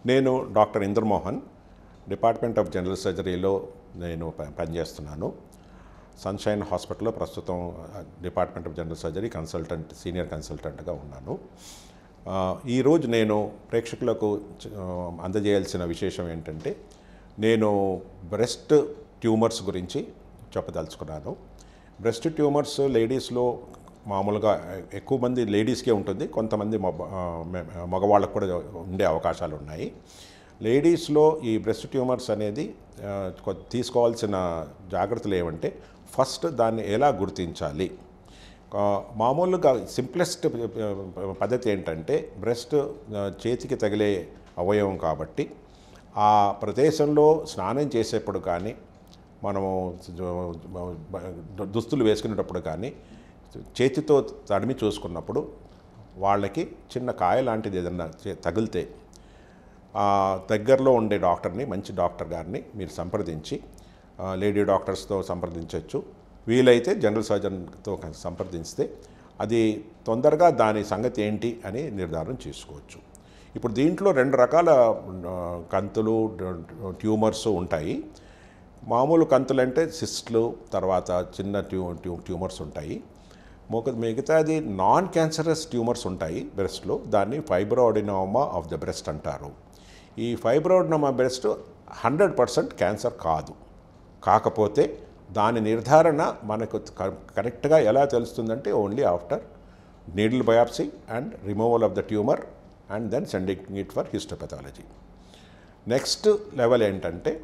నేను doctor Indramohan department of general సర్జరీలో నేను ప- పనిచేస్తున్నాను సన్షైన్ హాస్పిటల్లో ప్రస్తుతం ఆ, department of general surgery consultant senior కన్సల్టెంట్గా ఉన్నాను ఆ, ఈరోజు నేను ప్రేక్షకులకు చ- ఆ, అందజేయాల్సిన విశేషం ఏంటంటే నేను బ్రెస్ట్ ట్యూమర్స్ గురించి చెప్పదలుచుకున్నాను బ్రెస్ట్ ట్యూమర్స్ లేడీస్లో మామూలుగా ఎక్కువ మంది లేడీస్కే ఉంటుంది కొంతమంది మగ- ఆ, మె- మగవాళ్ళకు కూడా ఉండే అవకాశాలు ఉన్నాయి లేడీస్లో ఈ బ్రెస్ట్ ట్యూమర్స్ అనేది ఆ, కొ- తీసుకోవాల్సిన జాగ్రత్తలు ఏమంటే ఫస్ట్ దాన్ని ఎలా గుర్తించాలి ఆ, మామూలుగా సింప్లెస్ట్ పద్ధతి ఏంటంటే బ్రెస్ట్ ఆ, చేతికి తగిలే అవయవం కాబట్టి ఆ ప్రదేశంలో స్నానం చేసేప్పుడు కానీ మనము దుస్తులు వేసుకునేటప్పుడు కానీ చేతితో తడిమి చూసుకున్నప్పుడు వాళ్ళకి చిన్న కాయ లాంటిది ఏదన్నా చే- తగిలితే ఆ దగ్గరలో ఉండే డాక్టర్ని మంచి డాక్టర్ గారిని మీరు సంప్రదించి ఆ, లేడీ డాక్టర్స్తో సంప్రదించవచ్చు వీలైతే జనరల్ సర్జన్తో కనుక సంప్రదిస్తే అది తొందరగా దాని సంగతి ఏంటి అని నిర్ధారణ చేసుకోవచ్చు ఇప్పుడు దీంట్లో రెండు రకాల ఆ, కంతులు ట్యూమర్స్ ఉంటాయి మామూలు కంతులు అంటే సిస్ట్లు తర్వాత చిన్న ట్యూ ట్యూ ట్యూమర్స్ ఉంటాయి మొక మిగతాది నాన్ క్యాన్సరస్ ట్యూమర్స్ ఉంటాయి బ్రెస్ట్లో దాన్ని ఫైబ్రోడినోమా ఆఫ్ ద బ్రెస్ట్ అంటారు ఈ fibroadenoma breast hundred percent cancer కాదు కాకపోతే దాని నిర్ధారణ మనకు క- కరెక్ట్గా ఎలా తెలుస్తుందంటే only after needle biopsy and removal of the tumour and then sending it for histopathology next level ఏంటంటే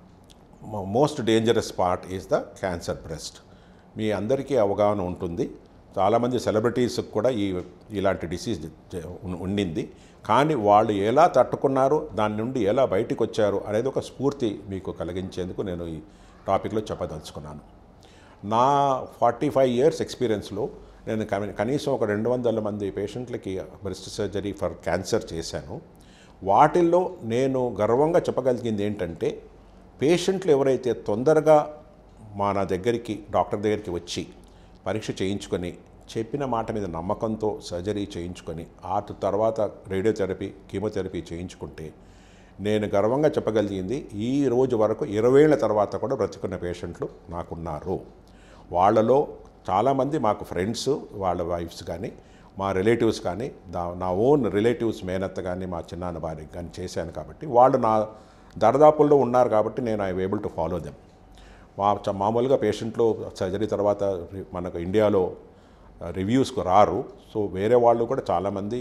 most dangerous part is the cancer breast మీ అందరికీ అవగాహన ఉంటుంది చాలామంది సెలబ్రిటీస్కి కూడా ఈ ఇలాంటి డిసీజ్ జ- ఉన్- ఉండింది కానీ వాళ్ళు ఎలా తట్టుకున్నారు దాని నుండి ఎలా బయటికి వచ్చారు అనేది ఒక స్ఫూర్తి మీకు కలిగించేందుకు నేను ఈ టాపిక్లో చెప్పదలుచుకున్నాను నా ఫార్టీ ఫైవ్ ఇయర్స్ ఎక్స్పీరియన్స్లో నేను కని- కనీసం ఒక రెండు వందల మంది పేషెంట్లకి బ్రెస్ట్ సర్జరీ ఫర్ క్యాన్సర్ చేశాను వాటిల్లో నేను గర్వంగా చెప్పగలిగింది ఏంటంటే పేషెంట్లు ఎవరైతే తొందరగా మా నా దగ్గరికి డాక్టర్ దగ్గరికి వచ్చి పరీక్ష చేయించుకొని చెప్పిన మాట మీద నమ్మకంతో సర్జరీ చేయించుకొని ఆ తర్వాత రేడియోథెరపీ కీమోథెరపీ చేయించుకుంటే నేను గర్వంగా చెప్పగలిగింది ఈ రోజు వరకు ఇరవేళ్ల తర్వాత కూడా బ్రతుకున్న పేషెంట్లు నాకున్నారు వాళ్ళలో చాలామంది మాకు ఫ్రెండ్స్ వాళ్ళ వైఫ్స్ కానీ మా రిలేటివ్స్ కానీ దా నా ఓన్ రిలేటివ్స్ మేనత్త కానీ మా చిన్నాన్న భార్యకి కానీ చేశాను కాబట్టి వాళ్ళు నా దరదాపుల్లో ఉన్నారు కాబట్టి నేను I able to follow them మా చ- మామూలుగా పేషెంట్లు సర్జరీ తర్వాత రి- మనకు ఇండియాలో రివ్యూస్కు రారు సో వేరే వాళ్ళు కూడా చాలామంది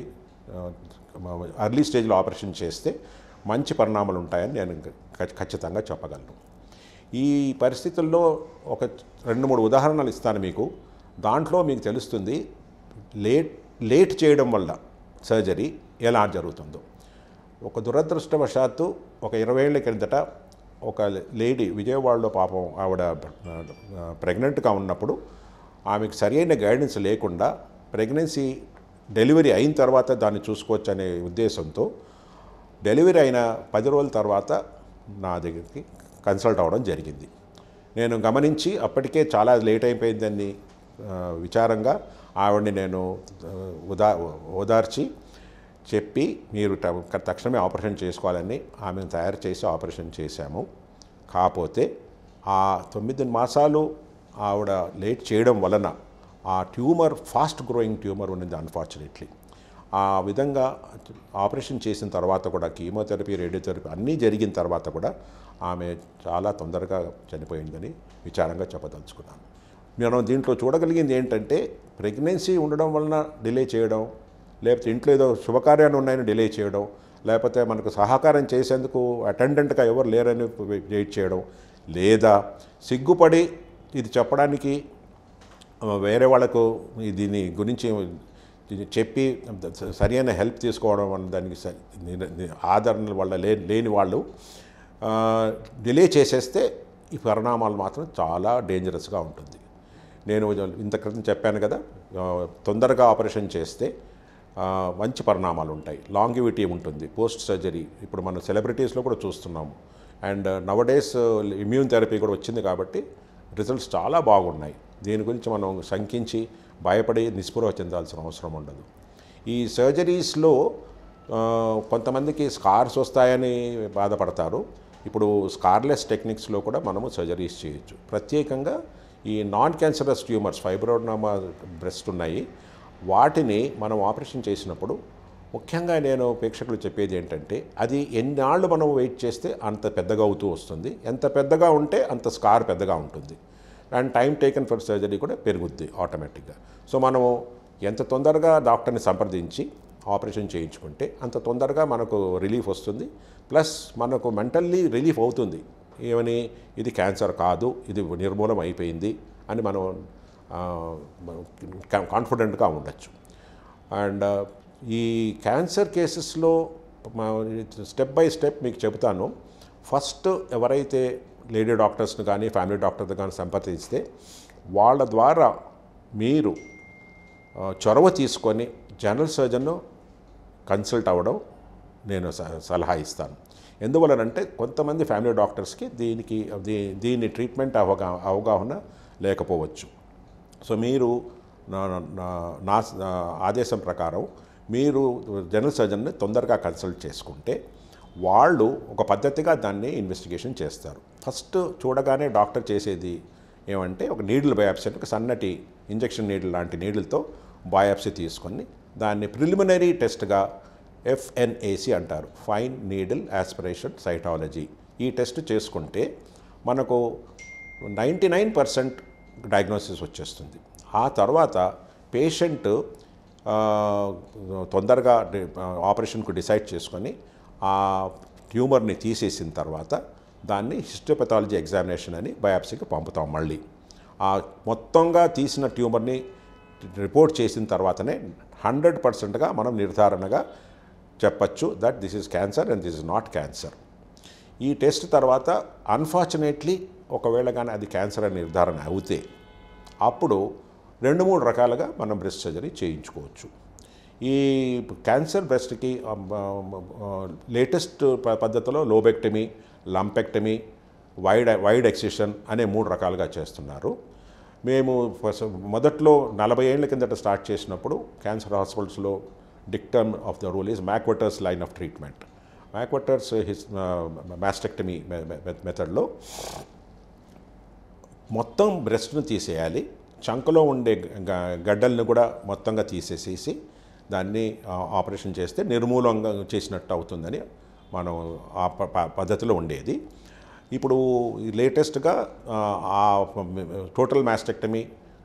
అర్లీ స్టేజ్లో ఆపరేషన్ చేస్తే మంచి పరిణామాలు ఉంటాయని నేను ఖ- ఖచ్చితంగా చెప్పగలను ఈ పరిస్థితుల్లో ఒక రెండు మూడు ఉదాహరణలు ఇస్తాను మీకు దాంట్లో మీకు తెలుస్తుంది లేట్ లేట్ చేయడం వల్ల సర్జరీ ఎలా జరుగుతుందో ఒక దురదృష్టవశాత్తు ఒక ఇరవై ఏళ్ళ కిందట ఒక లేడీ విజయవాడలో పాపం ఆవిడ ప్రెగ్నెంట్గా ఉన్నప్పుడు ఆమెకు సరైన గైడెన్స్ లేకుండా ప్రెగ్నెన్సీ డెలివరీ అయిన తర్వాత దాన్ని చూసుకోవచ్చు అనే ఉద్దేశంతో డెలివరీ అయిన పది రోజుల తర్వాత నా దగ్గరికి కన్సల్ట్ అవ్వడం జరిగింది నేను గమనించి అప్పటికే చాలా లేట్ అయిపోయిందని ఆ, విచారంగా ఆవిడని నేను ఆ, ఉదా ఓదార్చి చెప్పి మీరు ట- తక్షణమే ఆపరేషన్ చేసుకోవాలని ఆమెను తయారు చేసి ఆపరేషన్ చేశాము కాకపోతే ఆ తొమ్మిది మాసాలు ఆవిడ లేట్ చేయడం వలన ఆ ట్యూమర్ ఫాస్ట్ గ్రోయింగ్ ట్యూమర్ ఉన్నది అన్ఫార్చునేట్లీ ఆ విధంగా ఆపరేషన్ చేసిన తర్వాత కూడా కీమోథెరపీ రేడియోథెరపీ అన్నీ జరిగిన తర్వాత కూడా ఆమె చాలా తొందరగా చనిపోయిందని విచారంగా చెప్పదలుచుకున్నాను మనం దీంట్లో చూడగలిగింది ఏంటంటే ప్రెగ్నెన్సీ ఉండడం వలన డిలే చేయడం లేకపోతే ఇంట్లో ఏదో శుభకార్యాలు ఉన్నాయని డిలే చేయడం లేకపోతే మనకు సహకారం చేసేందుకు అటెండెంట్గా ఎవరు లేరని వెయిట్ చేయడం లేదా సిగ్గుపడి ఇది చెప్పడానికి ఆ, వేరే వాళ్ళకు ఈ దీని గురించి ఇది చెప్పి సరైన హెల్ప్ తీసుకోవడం అన్న దానికి స- ని- ని- ఆదరణ వల్ల లే లేని వాళ్ళు డిలే చేసేస్తే ఈ పరిణామాలు మాత్రం చాలా డేంజరస్గా ఉంటుంది నేను ఇంత క్రితం చెప్పాను కదా ఆ, తొందరగా ఆపరేషన్ చేస్తే ఆ, మంచి పరిణామాలు ఉంటాయి లాంగివిటీ ఉంటుంది పోస్ట్ సర్జరీ ఇప్పుడు మనం సెలబ్రిటీస్లో కూడా చూస్తున్నాము అండ్ నవడేస్ ఇమ్యూన్ థెరపీ కూడా వచ్చింది కాబట్టి రిజల్ట్స్ చాలా బాగున్నాయి దీని గురించి మనం శంకించి భయపడి నిస్పృహ చెందాల్సిన అవసరం ఉండదు ఈ సర్జరీస్లో ఆ, కొంతమందికి స్కార్స్ వస్తాయని బాధపడతారు ఇప్పుడు స్కార్లెస్ టెక్నిక్స్లో కూడా మనము సర్జరీస్ చేయొచ్చు ప్రత్యేకంగా ఈ non cancerous tumours fibroadenoma breast ఉన్నాయి వాటిని మనం ఆపరేషన్ చేసినప్పుడు ముఖ్యంగా నేను ప్రేక్షకులు చెప్పేది ఏంటంటే అది ఎన్నాళ్ళు మనం వెయిట్ చేస్తే అంత పెద్దగా అవుతూ వస్తుంది ఎంత పెద్దగా ఉంటే అంత స్కార్ పెద్దగా ఉంటుంది and time taken for surgery కూడా పెరుగుద్ది ఆటోమేటిక్గా సో మనము ఎంత తొందరగా డాక్టర్ని సంప్రదించి ఆపరేషన్ చేయించుకుంటే అంత తొందరగా మనకు రిలీఫ్ వస్తుంది ప్లస్ మనకు మెంటల్లీ రిలీఫ్ అవుతుంది ఏమని ఇది క్యాన్సర్ కాదు ఇది నిర్మూలం అయిపోయింది అని మనం కాన్ఫిడెంట్గా ఉండొచ్చు అండ్ ఈ క్యాన్సర్ కేసెస్లో స్టెప్ బై స్టెప్ మీకు చెబుతాను ఫస్ట్ ఎవరైతే లేడీ డాక్టర్స్ని కానీ ఫ్యామిలీ డాక్టర్ని కానీ సంప్రదిస్తే వాళ్ళ ద్వారా మీరు ఆ, చొరవ తీసుకొని జనరల్ సర్జన్ను కన్సల్ట్ అవ్వడం నేను స- సలహా ఇస్తాను ఎందువలనంటే కొంతమంది ఫ్యామిలీ డాక్టర్స్కి దీనికి దీ- దీని ట్రీట్మెంట్ అవగా అవగాహన లేకపోవచ్చు సో మీరు నా నా- నా నా ఆదేశం ప్రకారం మీరు జనరల్ సర్జన్ని తొందరగా కన్సల్ట్ చేసుకుంటే వాళ్ళు ఒక పద్ధతిగా దాన్ని ఇన్వెస్టిగేషన్ చేస్తారు ఫస్ట్ చూడగానే డాక్టర్ చేసేది ఏమంటే ఒక నీడిల్ బయాప్సీ అంటే ఒక సన్నటి ఇంజెక్షన్ నీడిల్ లాంటి నీడిల్తో బయాప్సీ తీసుకొని దాన్ని ప్రిలిమినరీ టెస్ట్గా ఎఫ్ఎన్ఏసి అంటారు ఫైన్ నీడిల్ ఆస్పిరేషన్ సైటాలజీ ఈ టెస్ట్ చేసుకుంటే మనకు నైంటీ నైన్ పర్సెంట్ డయాగ్నోసిస్ వచ్చేస్తుంది ఆ తర్వాత పేషెంట్ ఆ, తొందరగా డి- ఆపరేషన్కు డిసైడ్ చేసుకొని ఆ ట్యూమర్ని తీసేసిన తర్వాత దాన్ని హిస్టోపెథాలజీ ఎగ్జామినేషన్ అని బయాప్సీకి పంపుతాం మళ్ళీ ఆ మొత్తంగా తీసిన ట్యూమర్ని రిపోర్ట్ చేసిన తర్వాతనే హండ్రెడ్ పర్సెంట్గా మనం నిర్ధారణగా చెప్పచ్చు that this is cancer and this is not cancer ఈ టెస్ట్ తర్వాత అన్ఫార్చునేట్లీ ఒకవేళ కానీ అది క్యాన్సర్ అని నిర్ధారణ అవుతే అప్పుడు రెండు మూడు రకాలుగా మనం బ్రెస్ట్ సర్జరీ చేయించుకోవచ్చు ఈ క్యాన్సర్ బ్రెస్ట్కి లేటెస్ట్ పద్ధతిలో lobectomy lumpectomy wide wide excision అనే మూడు రకాలుగా చేస్తున్నారు మేము ఫస్ట్ మొదట్లో నలభై ఏళ్ళ కిందట స్టార్ట్ చేసినప్పుడు క్యాన్సర్ హాస్పిటల్స్లో dictum of the rule is McWhirter's line of treatment McWhirter's his mastectomy మెథడ్లో మొత్తం బ్రెస్ట్ను తీసేయాలి చంకలో ఉండే గ- గడ్డల్ని కూడా మొత్తంగా తీసేసేసి దాన్ని ఆ, ఆపరేషన్ చేస్తే నిర్మూలంగా చేసినట్టు అవుతుందని మనం ఆ ప- ప- పద్ధతిలో ఉండేది ఇప్పుడు లేటెస్ట్గా ఆ total mastectomy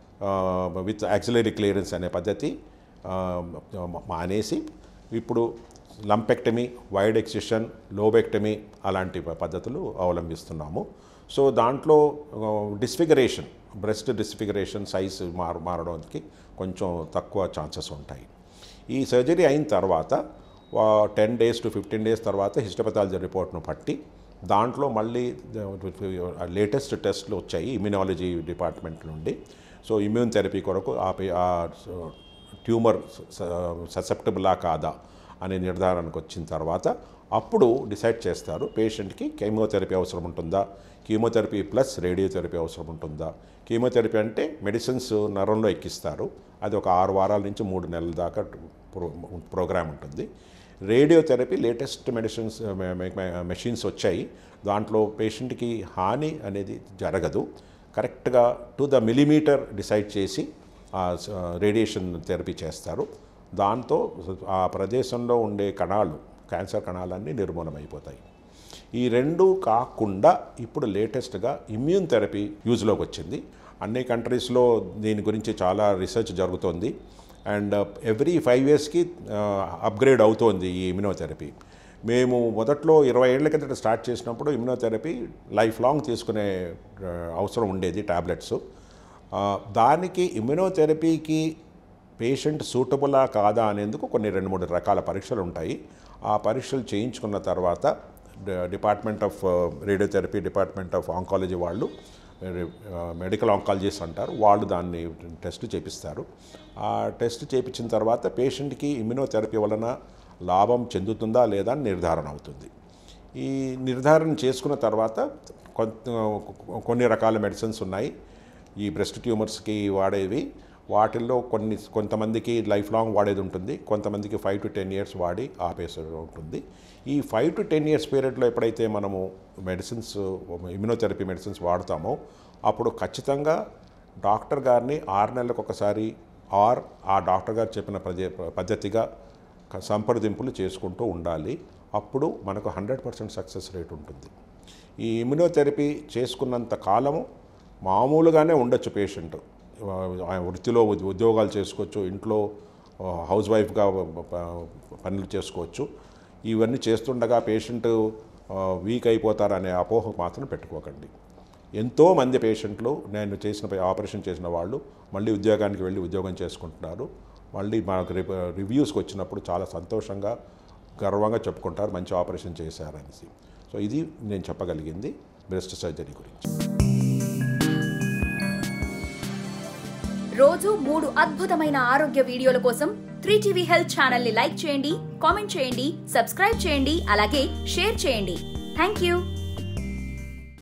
with axillary clearance అనే పద్ధతి ఆ, మానేసి ఇప్పుడు లంపెక్టమీ వైడ్ ఎక్సిషన్ లోబెక్టమీ అలాంటి ప- పద్ధతులు అవలంబిస్తున్నాము సో దాంట్లో డిస్ఫిగరేషన్ బ్రెస్ట్ డిస్ఫిగరేషన్ సైజ్ మార్ మారడానికి కొంచెం తక్కువ ఛాన్సెస్ ఉంటాయి ఈ సర్జరీ అయిన తర్వాత ten days to fifteen days తర్వాత హిస్టోపథాలజీ రిపోర్ట్ను పట్టి దాంట్లో మళ్ళీ లేటెస్ట్ టెస్ట్లు వచ్చాయి ఇమ్యూనాలజీ డిపార్ట్మెంట్ నుండి సో ఇమ్యూన్ థెరపీ కొరకు ఆ పే- ఆ ట్యూమర్ ససెప్టబులా కాదా అనే నిర్ధారణకు వచ్చిన తర్వాత అప్పుడు డిసైడ్ చేస్తారు పేషెంట్కి కీమోథెరపీ అవసరం ఉంటుందా కీమోథెరపీ ప్లస్ రేడియోథెరపీ అవసరం ఉంటుందా కీమోథెరపీ అంటే మెడిసిన్స్ నరంలో ఎక్కిస్తారు అది ఒక ఆరు వారాల నుంచి మూడు నెలల దాకా ప్రో ప్రోగ్రామ్ ఉంటుంది రేడియోథెరపీ లేటెస్ట్ మెడిసిన్స్ మెషిన్స్ వచ్చాయి దాంట్లో పేషెంట్కి హాని అనేది జరగదు కరెక్ట్గా టు ద మిలీమీటర్ డిసైడ్ చేసి ఆ స- రేడియేషన్ థెరపీ చేస్తారు దాంతో ఆ ప్రదేశంలో ఉండే కణాలు క్యాన్సర్ కణాలన్నీ నిర్మూలమైపోతాయి ఈ రెండు కాకుండా ఇప్పుడు లేటెస్ట్గా ఇమ్యూన్ థెరపీ యూజ్లోకి వచ్చింది అన్ని కంట్రీస్లో దీని గురించి చాలా రీసెర్చ్ జరుగుతోంది అండ్ ఎవ్రీ ఫైవ్ ఇయర్స్కి అప్గ్రేడ్ అవుతోంది ఈ ఇమ్యూనోథెరపీ మేము మొదట్లో ఇరవై ఏళ్ల కిందట స్టార్ట్ చేసినప్పుడు ఇమ్యూనోథెరపీ లైఫ్ లాంగ్ తీసుకునే ఆ, అవసరం ఉండేది టాబ్లెట్స్ దానికి ఇమ్యూనోథెరపీకి పేషెంట్ సూటబులా కాదా అనేందుకు కొన్ని రెండు మూడు రకాల పరీక్షలు ఉంటాయి ఆ పరీక్షలు చేయించుకున్న తర్వాత డ- department of radiotherapy department of oncology వాళ్ళు మెడికల్ ఆంకాలజిస్ట్ అంటారు వాళ్ళు దాన్ని టెస్ట్ చేపిస్తారు ఆ టెస్ట్ చేయించిన తర్వాత పేషెంట్కి ఇమ్యూనోథెరపీ వలన లాభం చెందుతుందా లేదా అని నిర్ధారణ అవుతుంది ఈ నిర్ధారణ చేసుకున్న తర్వాత కొంత కొన్ని రకాల మెడిసిన్స్ ఉన్నాయి ఈ బ్రెస్ట్ ట్యూమర్స్కి వాడేవి వాటిల్లో కొన్ని కొంతమందికి లైఫ్ లాంగ్ వాడేది ఉంటుంది కొంతమందికి ఫైవ్ టు టెన్ ఇయర్స్ వాడి ఆపేసే ఉంటుంది ఈ ఫైవ్ టు టెన్ ఇయర్స్ పీరియడ్లో ఎప్పుడైతే మనము మెడిసిన్స్ ఇమ్యునోథెరపీ మెడిసిన్స్ వాడతామో అప్పుడు ఖచ్చితంగా డాక్టర్ గారిని ఆరు నెలలకు ఒకసారి ఆర్ ఆ డాక్టర్ గారు చెప్పిన పద్ధ పద్ధతిగా క- సంప్రదింపులు చేసుకుంటూ ఉండాలి అప్పుడు మనకు హండ్రెడ్ పర్సెంట్ సక్సెస్ రేట్ ఉంటుంది ఈ ఇమ్యునోథెరపీ చేసుకున్నంత కాలము మామూలుగానే ఉండొచ్చు పేషెంట్ ఆ వృత్తిలో ఉద్- ఉద్యోగాలు చేసుకోవచ్చు ఇంట్లో ఆ, హౌస్ వైఫ్గా ప- పనులు చేసుకోవచ్చు ఇవన్నీ చేస్తుండగా పేషెంట్ ఆ, వీక్ అయిపోతారనే అపోహ మాత్రం పెట్టుకోకండి ఎంతోమంది పేషెంట్లు నేను చేసిన ప- ఆపరేషన్ చేసిన వాళ్ళు మళ్ళీ ఉద్యోగానికి వెళ్ళి ఉద్యోగం చేసుకుంటున్నారు మళ్ళీ మనకు రి- రివ్యూస్కి వచ్చినప్పుడు చాలా సంతోషంగా గర్వంగా చెప్పుకుంటారు మంచి ఆపరేషన్ చేశారనేసి సో ఇది నేను చెప్పగలిగింది బ్రెస్ట్ సర్జరీ గురించి రోజు మూడు అద్భుతమైన ఆరోగ్య వీడియోల కోసం త్రీ టీవీ హెల్త్ ఛానల్ ని లైక్ చేయండి కామెంట్ చేయండి సబ్స్క్రైబ్ చేయండి అలాగే షేర్ చేయండి థ్యాంక్ యూ